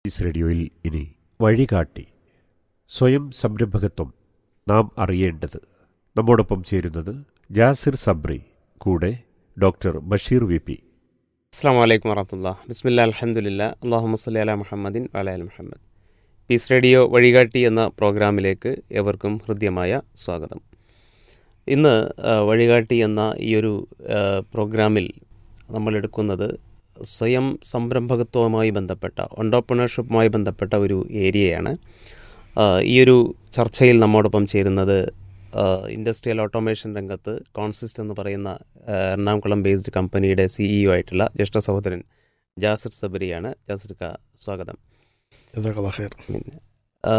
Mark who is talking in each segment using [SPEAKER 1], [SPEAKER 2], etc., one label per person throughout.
[SPEAKER 1] Piece റേഡിയോയിൽ ഇനി വഴികാട്ടി സ്വയം സംരംഭകത്വം നാം അറിയേണ്ടത് നമ്മോടൊപ്പം ചേരുന്നത് ജാസിർ സബ്രി കൂടെ ഡോക്ടർ ബഷീർ വി പി
[SPEAKER 2] അസ്സാം വലൈക്കും വറഹമുല്ല ബിസ്മില്ല അലഹമുല്ല അള്ളാഹു സല്ലി അല മുഹമ്മദിൻ വലൽ മുഹമ്മദ് പീസ് റേഡിയോ വഴികാട്ടി എന്ന പ്രോഗ്രാമിലേക്ക് എവർക്കും ഹൃദ്യമായ സ്വാഗതം ഇന്ന് ആ, വഴികാട്ടി എന്ന ഈ ഒരു ആ, പ്രോഗ്രാമിൽ നമ്മൾ എടുക്കുന്നത് സ്വയം സംരംഭകത്വവുമായി ബന്ധപ്പെട്ട ഓണ്ടർപ്രണർഷിപ്പുമായി ബന്ധപ്പെട്ട ഒരു ഏരിയയാണ് ആ, ഈ ഒരു ചർച്ചയിൽ നമ്മോടൊപ്പം ചേരുന്നത് ആ, ഇൻഡസ്ട്രിയൽ ഓട്ടോമേഷൻ രംഗത്ത് കോൺസിസ്റ്റ് എന്ന് പറയുന്ന ആ, എറണാകുളം ബേസ്ഡ് കമ്പനിയുടെ സിഇഒ ആയിട്ടുള്ള ജ്യേഷ്ഠ സഹോദരൻ ജാസിർ സബരിയാണ് ജാസിർ ക സ്വാഗതം
[SPEAKER 3] ജസാക്കല്ലാ ഖൈർ
[SPEAKER 2] പിന്നെ ആ,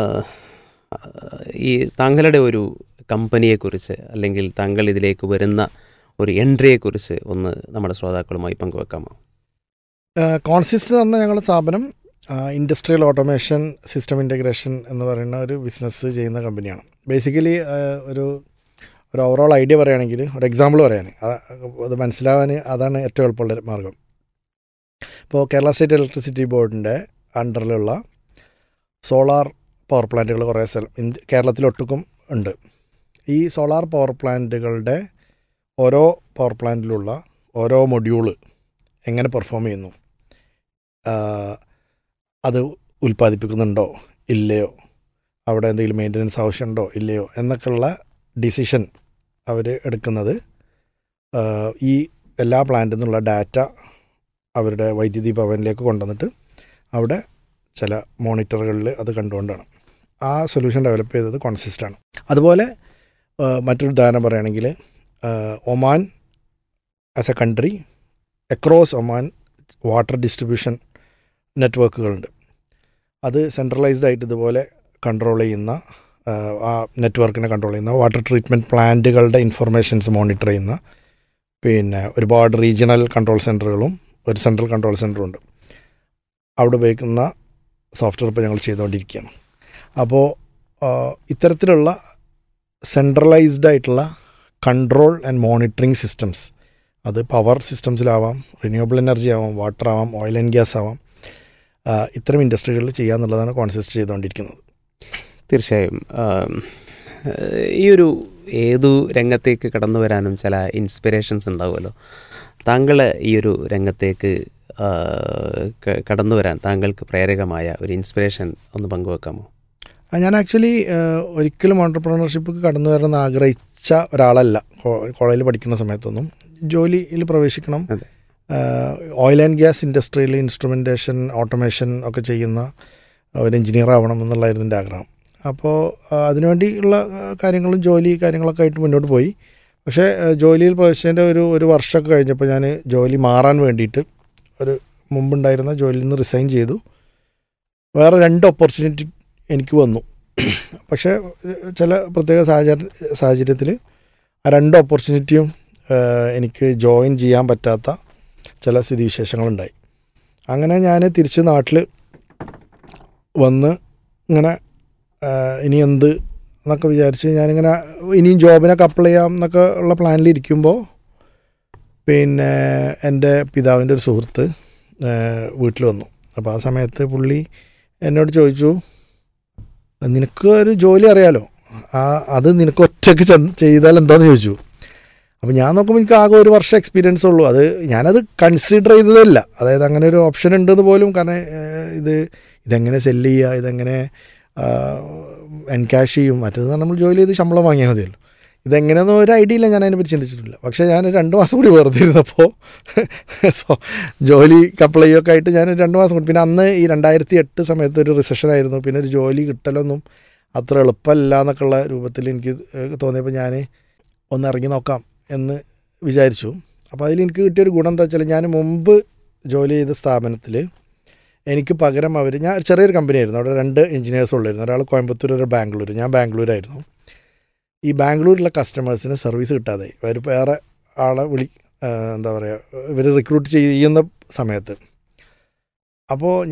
[SPEAKER 2] ഈ താങ്കളുടെ ഒരു കമ്പനിയെക്കുറിച്ച് അല്ലെങ്കിൽ താങ്കൾ ഇതിലേക്ക് വരുന്ന ഒരു എൻട്രിയെക്കുറിച്ച് ഒന്ന് നമ്മുടെ ശ്രോതാക്കളുമായി പങ്കുവെക്കാമോ
[SPEAKER 3] കോൺസിസ്റ്റ് എന്ന് പറഞ്ഞ ഞങ്ങളുടെ സ്ഥാപനം ഇൻഡസ്ട്രിയൽ ഓട്ടോമേഷൻ സിസ്റ്റം ഇൻ്റഗ്രേഷൻ എന്ന് പറയുന്ന ഒരു ബിസിനസ് ചെയ്യുന്ന കമ്പനിയാണ് ബേസിക്കലി ഒരു ഒരു ഓവറോൾ ഐഡിയ പറയുകയാണെങ്കിൽ ഒരു എക്സാമ്പിൾ പറയാൻ അത് മനസ്സിലാവാൻ അതാണ് ഏറ്റവും എളുപ്പമുള്ള മാർഗം ഇപ്പോൾ കേരള സ്റ്റേറ്റ് ഇലക്ട്രിസിറ്റി ബോർഡിൻ്റെ അണ്ടറിലുള്ള സോളാർ പവർ പ്ലാന്റുകൾ കുറേ സ്ഥലം ഇന്ത്യ കേരളത്തിലൊട്ടുക്കും ഉണ്ട് ഈ സോളാർ പവർ പ്ലാന്റുകളുടെ ഓരോ പവർ പ്ലാന്റിലുള്ള ഓരോ മൊഡ്യൂള് എങ്ങനെ പെർഫോം ചെയ്യുന്നു ആ, അത് ഉൽപ്പാദിപ്പിക്കുന്നുണ്ടോ ഇല്ലയോ അവിടെ എന്തെങ്കിലും മെയിൻ്റനൻസ് ആവശ്യമുണ്ടോ ഇല്ലയോ എന്നൊക്കെയുള്ള ഡിസിഷൻ അവർ എടുക്കുന്നത് ആ, ഈ എല്ലാ പ്ലാന്റിൽ നിന്നുള്ള ഡാറ്റ അവരുടെ വൈദ്യുതി ഭവനിലേക്ക് കൊണ്ടുവന്നിട്ട് അവിടെ ചില മോണിറ്ററുകളിൽ അത് കണ്ടുകൊണ്ടാണ് ആ സൊല്യൂഷൻ ഡെവലപ്പ് ചെയ്തത് കോൺസിസ്റ്റാണ് അതുപോലെ ആ, മറ്റൊരു ഉദാഹരണം പറയുകയാണെങ്കിൽ ആ, Oman as a country across Oman water distribution നെറ്റ്വർക്കുകളുണ്ട് അത് സെൻട്രലൈസ്ഡ് ആയിട്ട് ഇതുപോലെ കൺട്രോൾ ചെയ്യുന്ന ആ, ആ നെറ്റ്വർക്കിനെ കൺട്രോൾ ചെയ്യുന്ന വാട്ടർ ട്രീറ്റ്മെൻറ്റ് പ്ലാന്റുകളുടെ ഇൻഫർമേഷൻസ് മോണിറ്റർ ചെയ്യുന്ന പിന്നെ ഒരുപാട് റീജിയണൽ കൺട്രോൾ സെൻറ്ററുകളും ഒരു സെൻട്രൽ കൺട്രോൾ സെൻറ്ററും ഉണ്ട് അവിടെ ഉപയോഗിക്കുന്ന സോഫ്റ്റ്വെയർ ഇപ്പോൾ ഞങ്ങൾ ചെയ്തുകൊണ്ടിരിക്കുകയാണ് അപ്പോൾ ആ, ഇത്തരത്തിലുള്ള സെൻട്രലൈസ്ഡ് ആയിട്ടുള്ള കൺട്രോൾ ആൻഡ് മോണിറ്ററിങ് സിസ്റ്റംസ് അത് പവർ സിസ്റ്റംസിലാവാം റിന്യൂവബിൾ എനർജി ആവാം വാട്ടർ ആവാം ഓയിൽ ആൻഡ് ഗ്യാസ് ആവാം ആ, ഇത്തരം ഇൻഡസ്ട്രികളിൽ ചെയ്യുക എന്നുള്ളതാണ് കോൺസിസ്റ്റ് ചെയ്തുകൊണ്ടിരിക്കുന്നത്
[SPEAKER 2] തീർച്ചയായും ആം, ഏഹ് ഈ ഒരു ഏതു രംഗത്തേക്ക് കടന്നു വരാനും ചില ഇൻസ്പിറേഷൻസ് ഉണ്ടാവുമല്ലോ താങ്കൾ ഈ ഒരു രംഗത്തേക്ക് ആ, ക- കടന്നു വരാൻ താങ്കൾക്ക് പ്രേരകമായ ഒരു ഇൻസ്പിറേഷൻ ഒന്ന് പങ്കുവെക്കാമോ
[SPEAKER 3] ആ, ഞാൻ ആക്ച്വലി ഒരിക്കലും ഓണ്ടർപ്രണർഷിപ്പ് കടന്നു വരണമെന്ന് ആഗ്രഹിച്ച ഒരാളല്ല കോളേജിൽ പഠിക്കുന്ന സമയത്തൊന്നും ജോലിയിൽ പ്രവേശിക്കണം
[SPEAKER 2] അതെ.
[SPEAKER 3] ഓയിൽ ആൻഡ് ഗ്യാസ് ഇൻഡസ്ട്രിയിൽ ഇൻസ്ട്രുമെൻറ്റേഷൻ ഓട്ടോമേഷൻ ഒക്കെ ചെയ്യുന്ന ഒരു എഞ്ചിനീയർ ആവണം എന്നുള്ളതായിരുന്നു എൻ്റെ ആഗ്രഹം അപ്പോൾ ആ, അതിനുവേണ്ടിയുള്ള ആ, കാര്യങ്ങളും ജോലി കാര്യങ്ങളൊക്കെ ആയിട്ട് മുന്നോട്ട് പോയി പക്ഷേ ആ, ജോലിയിൽ പ്രവേശിച്ചതിൻ്റെ ഒരു ഒരു വർഷമൊക്കെ കഴിഞ്ഞപ്പോൾ ഞാൻ ജോലി മാറാൻ വേണ്ടിയിട്ട് ഒരു മുമ്പുണ്ടായിരുന്ന ജോലിയിൽ നിന്ന് റിസൈൻ ചെയ്തു വേറെ രണ്ട് ഓപ്പർച്യൂണിറ്റി എനിക്ക് വന്നു പക്ഷേ ചില പ്രത്യേക സാഹചര്യ സാഹചര്യത്തിൽ ആ രണ്ട് ഓപ്പർച്യൂണിറ്റിയും എനിക്ക് ജോയിൻ ചെയ്യാൻ പറ്റാത്ത ചില സ്ഥിതിവിശേഷങ്ങളുണ്ടായി അങ്ങനെ ഞാൻ തിരിച്ച് നാട്ടിൽ വന്ന് ഇങ്ങനെ ആ, ഇനി എന്ത് എന്നൊക്കെ വിചാരിച്ച് ഞാനിങ്ങനെ ഇനിയും ജോബിനൊക്കെ അപ്ലൈ ചെയ്യാം എന്നൊക്കെ ഉള്ള പ്ലാനിലിരിക്കുമ്പോൾ പിന്നെ എൻ്റെ പിതാവിൻ്റെ ഒരു സുഹൃത്ത് വീട്ടിൽ വന്നു അപ്പോൾ ആ സമയത്ത് പുള്ളി എന്നോട് ചോദിച്ചു നിനക്ക് ഒരു ജോലി അറിയാലോ ആ അത് നിനക്ക് ഒറ്റയ്ക്ക് ചെന്ന് ചെയ്താൽ എന്താന്ന് ചോദിച്ചു അപ്പോൾ ഞാൻ നോക്കുമ്പോൾ എനിക്ക് ആകെ ഒരു വർഷം എക്സ്പീരിയൻസ് ഉള്ളൂ അത് ഞാനത് കൺസിഡർ ചെയ്തതല്ല അതായത് അങ്ങനെ ഒരു ഓപ്ഷൻ ഉണ്ടെന്ന് പോലും കാരണം ഏഹ്, ഇത് ഇതെങ്ങനെ സെല്ല് ചെയ്യുക ഇതെങ്ങനെ എൻകാഷ് ചെയ്യും മറ്റേത് നമ്മൾ ജോലി ചെയ്ത് ശമ്പളം വാങ്ങിയാൽ മതിയല്ലോ ഇതെങ്ങനെയൊന്നും ഒരു ഐഡിയ ഇല്ല ഞാൻ അതിനെപ്പറ്റി ചിന്തിച്ചിട്ടില്ല പക്ഷേ ഞാൻ രണ്ട് മാസം കൂടി വെറുതെ ഇരുന്നപ്പോൾ സോ ജോലിക്ക് അപ്ലൈ ഒക്കെ ആയിട്ട് ഞാൻ രണ്ട് മാസം കൂടി പിന്നെ അന്ന് ഈ രണ്ടായിരത്തി എട്ട് സമയത്ത് ഒരു റിസഷൻ ആയിരുന്നു പിന്നെ ഒരു ജോലി കിട്ടലൊന്നും അത്ര എളുപ്പമല്ല എന്നൊക്കെയുള്ള രൂപത്തിൽ എനിക്ക് ഏഹ് തോന്നിയപ്പോൾ ഞാൻ ഒന്ന് ഇറങ്ങി നോക്കാം എന്ന് വിചാരിച്ചു അപ്പോൾ അതിൽ എനിക്ക് കിട്ടിയൊരു ഗുണം എന്താ വെച്ചാൽ ഞാൻ മുമ്പ് ജോലി ചെയ്ത സ്ഥാപനത്തിൽ എനിക്ക് പകരം അവർ ഞാൻ ഒരു ചെറിയൊരു കമ്പനി ആയിരുന്നു അവിടെ രണ്ട് എഞ്ചിനീയേഴ്സ് ഉള്ളായിരുന്നു ഒരാൾ കോയമ്പത്തൂർ ഒരു ബാംഗ്ലൂർ ഞാൻ ബാംഗ്ലൂരായിരുന്നു ഈ ബാംഗ്ലൂരിലെ കസ്റ്റമേഴ്സിന് സർവീസ് കിട്ടാതെ അവർ വേറെ ആളെ വിളി ആ, എന്താ പറയുക ഇവർ റിക്രൂട്ട് ചെയ്യുന്ന സമയത്ത് അപ്പോൾ